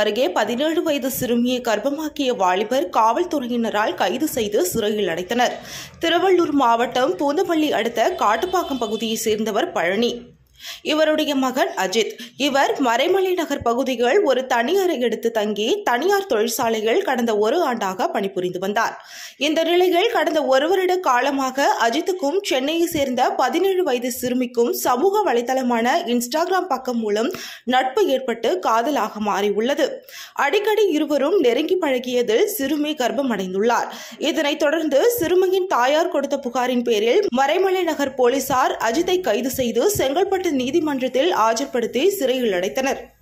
அருகே பதினேழு வயது சிறுமியை கர்ப்பமாக்கிய வாலிபர் காவல்துறையினரால் கைது செய்து சிறையில் அடைத்தனர் திருவள்ளூர் மாவட்டம் பூந்தமல்லி அடுத்த காட்டுப்பாக்கம் பகுதியைச் சேர்ந்தவர் பழனி இவருடைய மகன் அஜித் இவர் மறைமலை நகர் பகுதிகள் ஒரு தனி அறை எடுத்து தங்கி தனியார் தொழிற்சாலைகள் கடந்த ஒரு ஆண்டாக பணிபுரிந்து வந்தார் இந்த நிலையில் கடந்த ஒரு வருட காலமாக அஜித்துக்கும் சென்னையை சேர்ந்த பதினேழு வயது சிறுமிக்கும் சமூக வலைதளமான இன்ஸ்டாகிராம் பக்கம் மூலம் நட்பு ஏற்பட்டு காதலாக மாறியுள்ளது அடிக்கடி இருவரும் நெருங்கி பழகியதில் சிறுமி கர்ப்பமடைந்துள்ளார் இதனைத் தொடர்ந்து சிறுமியின் தாயார் கொடுத்த புகாரின் பேரில் மறைமலை நகர் போலீசார் அஜித்தை கைது செய்து செங்கல்பட்டு நீதிமன்றத்தில் ஆஜர்படுத்தி சிறையில் அடைத்தனர்